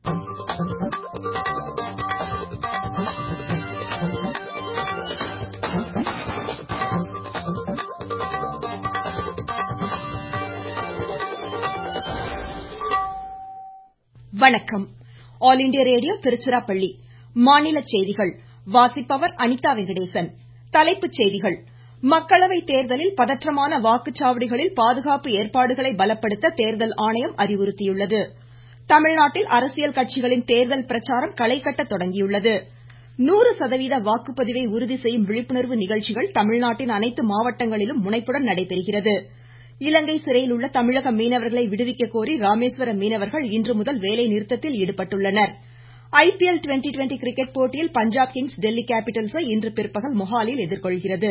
வணக்கம் all India radio Tiruchirappalli மாநில செய்திகள் வாசிப்பவர் அனிதா வெங்கடேசன் தலைப்புச் செய்திகள் மக்களவை தேர்தலில் பதற்றமான வாக்குச்சாவடிகளில் பாதுகாப்பு ஏற்பாடுகளை பலப்படுத்த தேர்தல் ஆணையம் அறிவுறுத்தியுள்ளது தமிழ்நாட்டில் அரசியல் கட்சிகளின் தேர்தல் பிரச்சாரம் களைகட்ட தொடங்கியுள்ளது நூறு சதவீத வாக்குப்பதிவை உறுதி செய்யும் விழிப்புணர்வு நிகழ்ச்சிகள் தமிழ்நாட்டின் அனைத்து மாவட்டங்களிலும் முனைப்புடன் நடைபெறுகிறது இலங்கை சிறையில் உள்ள தமிழக மீனவர்களை விடுவிக்க கோரி ராமேஸ்வரம் மீனவர்கள் இன்று முதல் வேலை நிறுத்தத்தில் ஈடுபட்டுள்ளனர் ஐபிஎல் ட்வெண்ட்டி ட்வெண்ட்டி கிரிக்கெட் போட்டியில் பஞ்சாப் கிங்ஸ் டெல்லி கேப்பிட்டல்ஸை இன்று பிற்பகல் மொஹாலில் எதிர்கொள்கிறது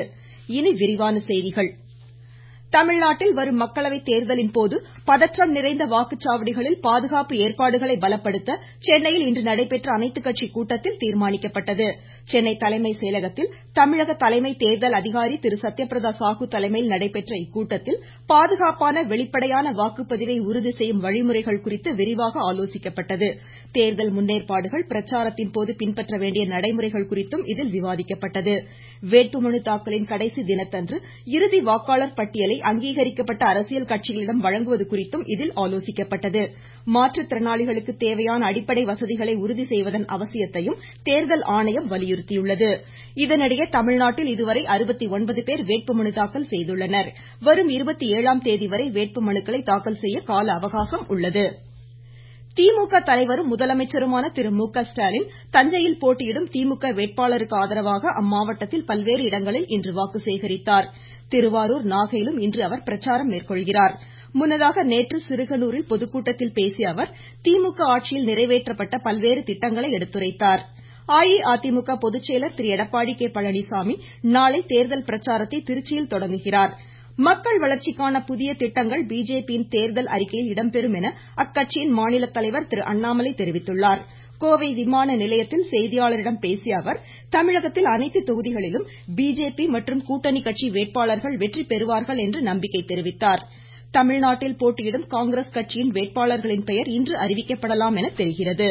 தமிழ்நாட்டில் வரும் மக்களவை தேர்தலின் போது பதற்றம் நிறைந்த வாக்குச்சாவடிகளில் பாதுகாப்பு ஏற்பாடுகளை பலப்படுத்த சென்னையில் இன்று நடைபெற்ற அனைத்துக் கட்சி கூட்டத்தில் தீர்மானிக்கப்பட்டது சென்னை தலைமைச் செயலகத்தில் தமிழக தலைமை தேர்தல் அதிகாரி திரு சத்யபிரதா சாஹு தலைமையில் நடைபெற்ற இக்கூட்டத்தில் பாதுகாப்பான வெளிப்படையான வாக்குப்பதிவை உறுதி செய்யும் வழிமுறைகள் குறித்து விரிவாக ஆலோசிக்கப்பட்டது தேர்தல் முன்னேற்பாடுகள் பிரச்சாரத்தின் போது பின்பற்ற வேண்டிய நடைமுறைகள் குறித்தும் இதில் விவாதிக்கப்பட்டது வேட்புமனு தாக்கலின் கடைசி தினத்தன்று இறுதி வாக்காளர் பட்டியலை அங்கீகரிக்கப்பட்ட அரசியல் கட்சிகளிடம் வழங்குவது குறித்தும் இதில் ஆலோசிக்கப்பட்டது மாற்றுத்திறனாளிகளுக்கு தேவையான அடிப்படை வசதிகளை உறுதி செய்வதன் அவசியத்தையும் தேர்தல் ஆணையம் வலியுறுத்தியுள்ளது இதனிடையே தமிழ்நாட்டில் இதுவரை பேர் வேட்புமனு தாக்கல் செய்துள்ளனர் வரும் ஆம் தேதி வரை வேட்புமனுக்களை தாக்கல் செய்ய கால அவகாசம் உள்ளது திமுக தலைவரும் முதலமைச்சருமான திரு மு க ஸ்டாலின் தஞ்சையில் போட்டியிடும் திமுக வேட்பாளருக்கு ஆதரவாக அம்மாவட்டத்தில் பல்வேறு இடங்களில் இன்று வாக்கு சேகரித்தார் திருவாரூர் நாகையிலும் இன்று அவர் பிரச்சாரம் மேற்கொள்கிறார் முன்னதாக நேற்று சிறுகனூரில் பொதுக்கூட்டத்தில் பேசிய அவர் திமுக ஆட்சியில் நிறைவேற்றப்பட்ட பல்வேறு திட்டங்களை எடுத்துரைத்தார் அஇஅதிமுக பொதுச்செயலர் திரு எடப்பாடி கே பழனிசாமி நாளை தேர்தல் பிரச்சாரத்தை திருச்சியில் தொடங்குகிறார் மக்கள் வளர்ச்சிக்கான புதிய திட்டங்கள் பிஜேபியின் தேர்தல் அறிக்கையில் இடம்பெறும் என அக்கட்சியின் மாநில தலைவர் திரு அண்ணாமலை தெரிவித்துள்ளார் கோவை விமான நிலையத்தில் செய்தியாளர்களிடம் பேசிய அவர் தமிழகத்தில் அனைத்து தொகுதிகளிலும் பிஜேபி மற்றும் கூட்டணி கட்சி வேட்பாளர்கள் வெற்றி பெறுவார்கள் என்று நம்பிக்கை தெரிவித்தார் தமிழ்நாட்டில் போட்டியிடும் காங்கிரஸ் கட்சியின் வேட்பாளர்களின் பெயர் இன்று அறிவிக்கப்படலாம் என தெரிகிறது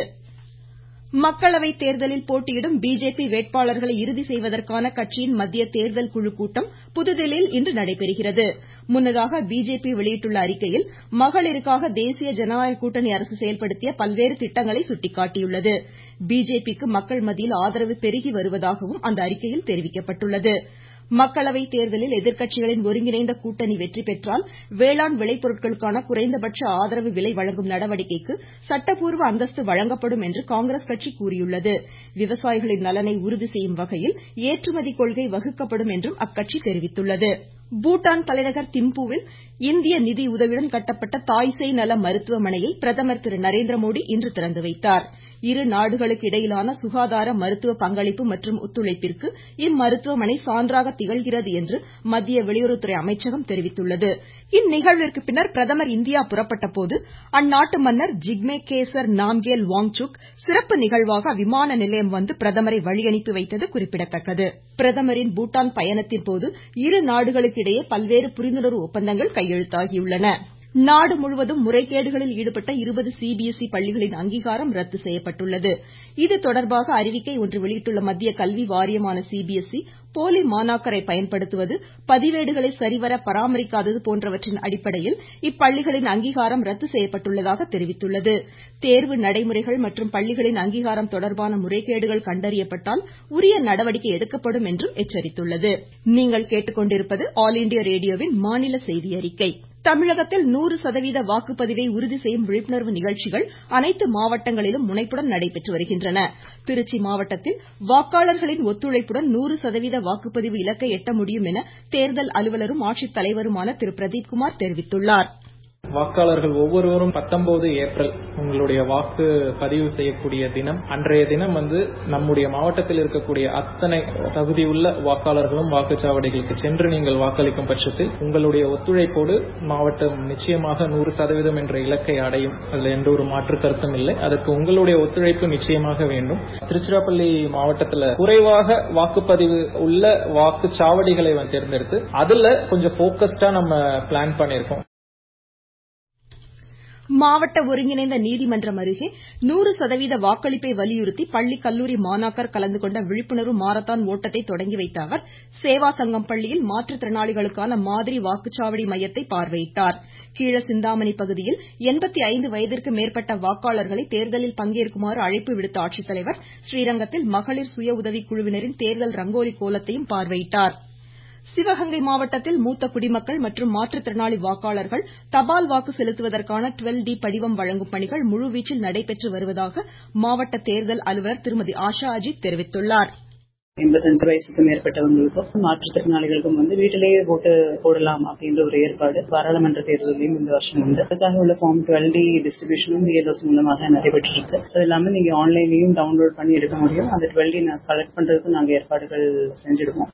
மக்களவை தேர்தலில் போட்டியிடும் பிஜேபி வேட்பாளர்களை இறுதி செய்வதற்கான கட்சியின் மத்திய தேர்தல் குழு கூட்டம் புதுதில்லியில் இன்று நடைபெறுகிறது முன்னதாக பிஜேபி வெளியிட்டுள்ள அறிக்கையில் மகளிருக்காக தேசிய ஜனநாயக கூட்டணி அரசு செயல்படுத்திய பல்வேறு திட்டங்களை சுட்டிக்காட்டியுள்ளது பிஜேபிக்கு மக்கள் மத்தியில் ஆதரவு பெருகி வருவதாகவும் அந்த அறிக்கையில் தெரிவிக்கப்பட்டுள்ளது மக்களவை தேர்தலில் எதிர்க்கட்சிகளின் ஒருங்கிணைந்த கூட்டணி வெற்றி பெற்றால் வேளாண் விளைபொருட்களுக்கான குறைந்தபட்ச ஆதரவு விலை வழங்கும் நடவடிக்கைக்கு சட்டப்பூர்வ அந்தஸ்து வழங்கப்படும் என்று காங்கிரஸ் கட்சி கூறியுள்ளது விவசாயிகளின் நலனை உறுதி செய்யும் வகையில் ஏற்றுமதி கொள்கை வகுக்கப்படும் என்றும் அக்கட்சி தெரிவித்துள்ளது பூட்டான் தலைநகர் திம்புவில் இந்திய நிதி உதவியுடன் கட்டப்பட்ட தாய்சேய் நல மருத்துவமனையை பிரதமர் திரு நரேந்திரமோடி இன்று திறந்து வைத்தார் இரு நாடுகளுக்கு இடையிலான சுகாதார மருத்துவ பங்களிப்பு மற்றும் ஒத்துழைப்பிற்கு இம்மருத்துவமனை சான்றாக திகழ்கிறது என்று மத்திய வெளியுறவுத்துறை அமைச்சகம் தெரிவித்துள்ளது இந்நிகழ்விற்கு பின்னர் பிரதமர் இந்தியா புறப்பட்ட போது அந்நாட்டு மன்னர் ஜிக்மே கேசர் நாம்கேல் வாங்சுக் சிறப்பு நிகழ்வாக விமான நிலையம் வந்து பிரதமரை வழியனுப்பி வைத்தது குறிப்பிடத்தக்கது பிரதமரின் பூட்டான் பயணத்தின் போது இரு நாடுகளுக்கு இடையே பல்வேறு புரிந்துணர்வு ஒப்பந்தங்கள் கையெழுத்தாகியுள்ளன நாடு முழுவதும் முறைகேடுகளில் ஈடுபட்ட இருபது சிபிஎஸ்இ பள்ளிகளின் அங்கீகாரம் ரத்து செய்யப்பட்டுள்ளது இது தொடர்பாக அறிவிக்கை ஒன்று வெளியிட்டுள்ள மத்திய கல்வி வாரியமான சிபிஎஸ்இ போலி மாணாக்கரை பயன்படுத்துவது பதிவேடுகளை சரிவர பராமரிக்காதது போன்றவற்றின் அடிப்படையில் இப்பள்ளிகளின் அங்கீகாரம் ரத்து செய்யப்பட்டுள்ளதாக தெரிவித்துள்ளது தேர்வு நடைமுறைகள் மற்றும் பள்ளிகளின் அங்கீகாரம் தொடர்பான முறைகேடுகள் கண்டறியப்பட்டால் உரிய நடவடிக்கை எடுக்கப்படும் என்றும் எச்சரித்துள்ளது தமிழகத்தில் நூறு சதவீத வாக்குப்பதிவை உறுதி செய்யும் விழிப்புணர்வு நிகழ்ச்சிகள் அனைத்து மாவட்டங்களிலும் முனைப்புடன் நடைபெற்று வருகின்றன திருச்சி மாவட்டத்தில் வாக்காளர்களின் ஒத்துழைப்புடன் நூறு சதவீத வாக்குப்பதிவு இலக்கை எட்ட முடியும் என தேர்தல் அலுவலரும் ஆட்சித்தலைவருமான திரு பிரதீப்குமார் தெரிவித்துள்ளார் வாக்காளர்கள் ஒவ்வொருவரும் பத்தொன்பது ஏப்ரல் உங்களுடைய வாக்கு பதிவு செய்யக்கூடிய தினம் அன்றைய தினம் வந்து நம்முடைய மாவட்டத்தில் இருக்கக்கூடிய அத்தனை தகுதியுள்ள வாக்காளர்களும் வாக்குச்சாவடிகளுக்கு சென்று நீங்கள் வாக்களிக்கும் பட்சத்தில் உங்களுடைய ஒத்துழைப்போடு மாவட்டம் நிச்சயமாக நூறு சதவீதம் என்ற இலக்கை அடையும் அதில் எந்த ஒரு மாற்று கருத்தும் இல்லை அதற்கு உங்களுடைய ஒத்துழைப்பு நிச்சயமாக வேண்டும் திருச்சிராப்பள்ளி மாவட்டத்தில் குறைவாக வாக்குப்பதிவு உள்ள வாக்குச்சாவடிகளை தேர்ந்தெடுத்து அதுல கொஞ்சம் போக்கஸ்டா நம்ம பிளான் பண்ணிருக்கோம் மாவட்ட ஒருங்கிணைந்த நீதிமன்றம் அருகே நூறு சதவீத வாக்களிப்பை வலியுறுத்தி பள்ளி கல்லூரி மாணாக்கர் கலந்து கொண்ட விழிப்புணர்வு மாரத்தான் ஓட்டத்தை தொடங்கி வைத்த அவர் சேவா சங்கம் பள்ளியில் மாற்றுத்திறனாளிகளுக்கான மாதிரி வாக்குச்சாவடி மையத்தை பார்வையிட்டார் கீழசிந்தாமணி பகுதியில் வயதிற்கு மேற்பட்ட வாக்காளர்களை தேர்தலில் பங்கேற்குமாறு அழைப்பு விடுத்த ஆட்சித்தலைவர் ஸ்ரீரங்கத்தில் மகளிர் சுய உதவிக்குழுவினரின் தேர்தல் ரங்கோலி கோலத்தையும் பார்வையிட்டார் சிவகங்கை மாவட்டத்தில் மூத்த குடிமக்கள் மற்றும் மாற்றுத்திறனாளி வாக்காளர்கள் தபால் வாக்கு செலுத்துவதற்கான டுவெல் டி படிவம் வழங்கும் பணிகள் முழுவீச்சில் நடைபெற்று வருவதாக மாவட்ட தேர்தல் அலுவலர் திருமதி ஆஷா அஜித் தெரிவித்துள்ளார் எண்பத்தஞ்சு வயசுக்கு மேற்பட்டவங்களுக்கும் மாற்றுத்திறனாளிகளுக்கும் வந்து வீட்டிலேயே ஓட்டு போடலாம் அப்படின்ற ஒரு ஏற்பாடு பாராளுமன்ற தேர்தலையும் இந்த வருஷம் உண்டு அதுக்காக உள்ள ஃபார்ம் டுவெல் டி டிஸ்ட்ரிபியூஷனும் பிஎல்ஓஸ் மூலமாக நடைபெற்று இருக்கு அது இல்லாம நீங்க ஆன்லைன்லயும் டவுன்லோட் பண்ணி எடுக்க முடியும் அந்த டுவெல் டி கலெக்ட் பண்றதுக்கு நாங்க ஏற்பாடுகள் செஞ்சிடுவோம்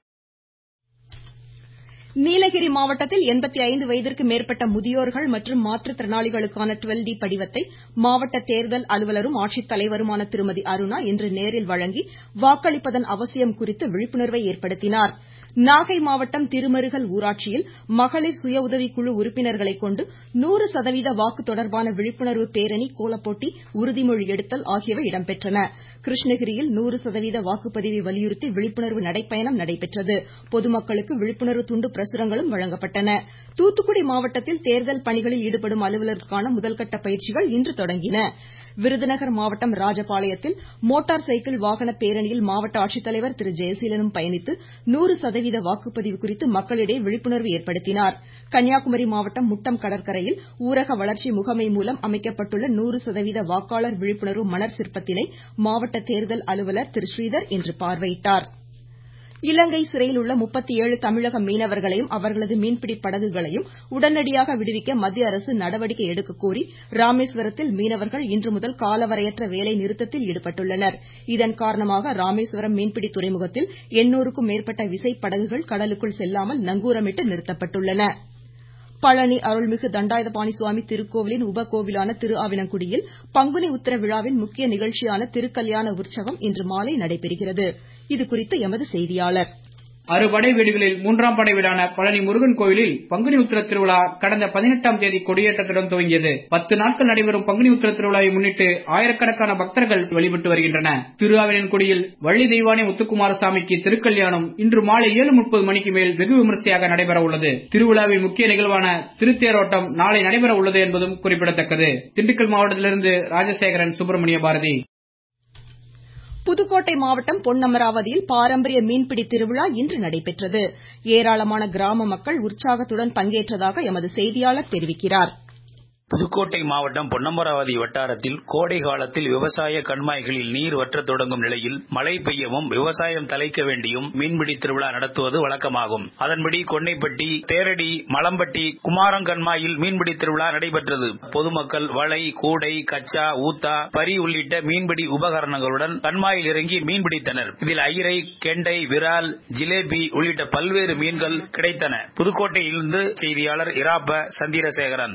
நீலகிரி மாவட்டத்தில் வயதிற்கு மேற்பட்ட முதியோர்கள் மற்றும் மாற்றுத்திறனாளிகளுக்கான டுவெல் டி படிவத்தை மாவட்ட தேர்தல் அலுவலரும் ஆட்சித்தலைவருமான திருமதி அருணா இன்று நேரில் வழங்கி வாக்களிப்பதன் அவசியம் குறித்து விழிப்புணர்வை ஏற்படுத்தினார் நாகை மாவட்டம் திருமருகல் ஊராட்சியில் மகளிர் சுய உதவிக்குழு உறுப்பினர்களை கொண்டு நூறு சதவீத வாக்கு தொடர்பான விழிப்புணர்வு பேரணி கோலப்போட்டி உறுதிமொழி எடுத்தல் ஆகியவை இடம்பெற்றன கிருஷ்ணகிரியில் நூறு சதவீத வாக்குப்பதிவை வலியுறுத்தி விழிப்புணர்வு நடைப்பயணம் நடைபெற்றது பொதுமக்களுக்கு விழிப்புணர்வு துண்டு பிரசுரங்களும் வழங்கப்பட்டன தூத்துக்குடி மாவட்டத்தில் தேர்தல் பணிகளில் ஈடுபடும் அலுவலர்களுக்கான முதல்கட்ட பயிற்சிகள் இன்று தொடங்கின விருதுநகர் மாவட்டம் ராஜபாளையத்தில் மோட்டார் சைக்கிள் வாகன பேரணியில் மாவட்ட ஆட்சித்தலைவர் திரு ஜெயசீலனும் பயணித்து நூறு சதவீத வாக்குப்பதிவு குறித்து மக்களிடையே விழிப்புணர்வு ஏற்படுத்தினார் கன்னியாகுமரி மாவட்டம் முட்டம் கடற்கரையில் ஊரக வளர்ச்சி முகமை மூலம் அமைக்கப்பட்டுள்ள நூறு சதவீத வாக்காளர் விழிப்புணர்வு மணர் சிற்பத்தினை மாவட்ட தேர்தல் அலுவலர் திரு ஸ்ரீதர் இன்று பார்வையிட்டார் இலங்கை சிறையில் உள்ள தமிழக மீனவர்களையும் அவர்களது மீன்பிடி படகுகளையும் உடனடியாக விடுவிக்க மத்திய அரசு நடவடிக்கை எடுக்க கோரி ராமேஸ்வரத்தில் மீனவர்கள் இன்று முதல் காலவரையற்ற வேலை நிறுத்தத்தில் ஈடுபட்டுள்ளனர் இதன் காரணமாக ராமேஸ்வரம் மீன்பிடி துறைமுகத்தில் எண்ணூறுக்கும் மேற்பட்ட விசைப்படகுகள் கடலுக்குள் செல்லாமல் நங்கூரமிட்டு நிறுத்தப்பட்டுள்ளன பழனி அருள்மிகு தண்டாயுதபாணி சுவாமி திருக்கோவிலின் உபகோவிலான திருஆவினங்குடியில் பங்குனி உத்திர விழாவின் முக்கிய நிகழ்ச்சியான திருக்கல்யாண உற்சவம் இன்று மாலை நடைபெறுகிறது இதுகுறித்து எமது செய்தியாளர் அறுபடை வீடுகளில் மூன்றாம் படை வீடான பழனி முருகன் கோவிலில் பங்குனி உத்திர திருவிழா கடந்த பதினெட்டாம் தேதி கொடியேற்றத்துடன் துவங்கியது பத்து நாட்கள் நடைபெறும் பங்குனி உத்திர திருவிழாவை முன்னிட்டு ஆயிரக்கணக்கான பக்தர்கள் வழிபட்டு வருகின்றன திருஆவினன்குடியில் வள்ளி தெய்வானை முத்துக்குமாரசாமிக்கு திருக்கல்யாணம் இன்று மாலை ஏழு முப்பது மணிக்கு மேல் வெகு விமரிசையாக நடைபெற உள்ளது திருவிழாவின் முக்கிய நிகழ்வான திருத்தேரோட்டம் நாளை நடைபெற உள்ளது என்பதும் குறிப்பிடத்தக்கது திண்டுக்கல் மாவட்டத்திலிருந்து ராஜசேகரன் சுப்பிரமணிய பாரதி புதுக்கோட்டை மாவட்டம் பொன்னமராவதியில் பாரம்பரிய மீன்பிடி திருவிழா இன்று நடைபெற்றது ஏராளமான கிராம மக்கள் உற்சாகத்துடன் பங்கேற்றதாக எமது செய்தியாளர் தெரிவிக்கிறார் புதுக்கோட்டை மாவட்டம் பொன்னமராவதி வட்டாரத்தில் கோடை காலத்தில் விவசாய கண்மாய்களில் நீர் வற்றத் தொடங்கும் நிலையில் மழை பெய்யவும் விவசாயம் தலைக்க வேண்டியும் மீன்பிடி திருவிழா நடத்துவது வழக்கமாகும் அதன்படி கொன்னைப்பட்டி தேரடி மலம்பட்டி குமாரங்கண்மாயில் மீன்பிடி திருவிழா நடைபெற்றது பொதுமக்கள் வலை கூடை கச்சா ஊத்தா பரி உள்ளிட்ட மீன்பிடி உபகரணங்களுடன் கண்மாயில் இறங்கி மீன்பிடித்தனர் இதில் ஐரை கெண்டை விரால் ஜிலேபி உள்ளிட்ட பல்வேறு மீன்கள் கிடைத்தன புதுக்கோட்டையிலிருந்து செய்தியாளர் இராப்ப சந்திரசேகரன்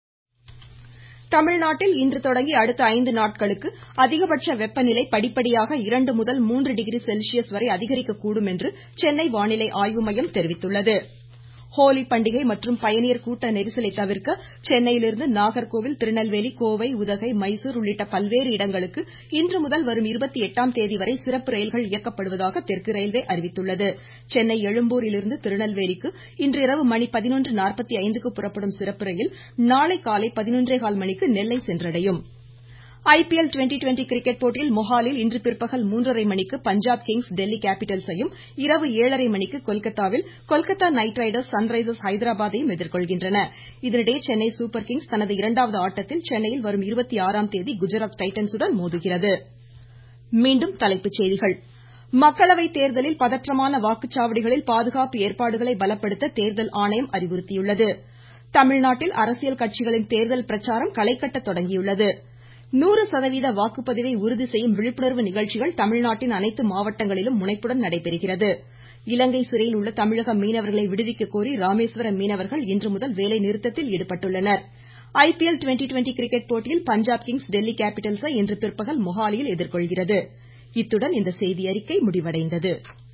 தமிழ்நாட்டில் இன்று தொடங்கி அடுத்த ஐந்து நாட்களுக்கு அதிகபட்ச வெப்பநிலை படிப்படியாக இரண்டு முதல் மூன்று டிகிரி செல்சியஸ் வரை அதிகரிக்கக்கூடும் என்று சென்னை வானிலை ஆய்வு மையம் தெரிவித்துள்ளது ஹோலி பண்டிகை மற்றும் பயணியர் கூட்ட நெரிசலை தவிர்க்க சென்னையிலிருந்து நாகர்கோவில் திருநெல்வேலி கோவை உதகை மைசூர் உள்ளிட்ட பல்வேறு இடங்களுக்கு இன்று முதல் வரும் இருபத்தி எட்டாம் தேதி வரை சிறப்பு ரயில்கள் இயக்கப்படுவதாக தெற்கு ரயில்வே அறிவித்துள்ளது சென்னை எழும்பூரிலிருந்து திருநெல்வேலிக்கு இன்று இரவு மணி பதினொன்று நாற்பத்தி ஐந்துக்கு புறப்படும் சிறப்பு ரயில் நாளை காலை பதினொன்றே கால் மணிக்கு நெல்லை சென்றடையும் ஐபிஎல் டுவெண்டி டுவெண்டி கிரிக்கெட் போட்டியில் மொஹாலில் இன்று பிற்பகல் மூன்றரை மணிக்கு பஞ்சாப் கிங்ஸ் டெல்லி கேப்பிட்டல்ஸையும் இரவு ஏழரை மணிக்கு கொல்கத்தாவில் கொல்கத்தா நைட் ரைடர்ஸ் சன்ரைசர்ஸ் ஹைதராபாத்தையும் எதிர்கொள்கின்றன இதனிடையே சென்னை சூப்பர் கிங்ஸ் தனது இரண்டாவது ஆட்டத்தில் சென்னையில் வரும் இருபத்தி ஆறாம் தேதி குஜராத் டைட்டன்ஸுடன் மோதுகிறது மீண்டும் தலைப்புச் செய்திகள் மக்களவை தேர்தலில் பதற்றமான வாக்குச்சாவடிகளில் பாதுகாப்பு ஏற்பாடுகளை பலப்படுத்த தேர்தல் ஆணையம் அறிவுறுத்தியுள்ளது தமிழ்நாட்டில் அரசியல் கட்சிகளின் தேர்தல் பிரச்சாரம் களைகட்ட தொடங்கியுள்ளது நூறு சதவீத வாக்குப்பதிவை உறுதி செய்யும் விழிப்புணர்வு நிகழ்ச்சிகள் தமிழ்நாட்டின் அனைத்து மாவட்டங்களிலும் முனைப்புடன் நடைபெறுகிறது இலங்கை சிறையில் உள்ள தமிழக மீனவர்களை விடுவிக்க கோரி ராமேஸ்வரம் மீனவர்கள் இன்று முதல் வேலை நிறுத்தத்தில் ஈடுபட்டுள்ளனர் ஐபிஎல் டுவெண்டி டுவெண்டி கிரிக்கெட் போட்டியில் பஞ்சாப் கிங்ஸ் டெல்லி கேப்பிட்டல்ஸை இன்று பிற்பகல் மொஹாலியில் எதிர்கொள்கிறது இத்துடன் இந்த செய்தியறிக்கை முடிவடைந்தது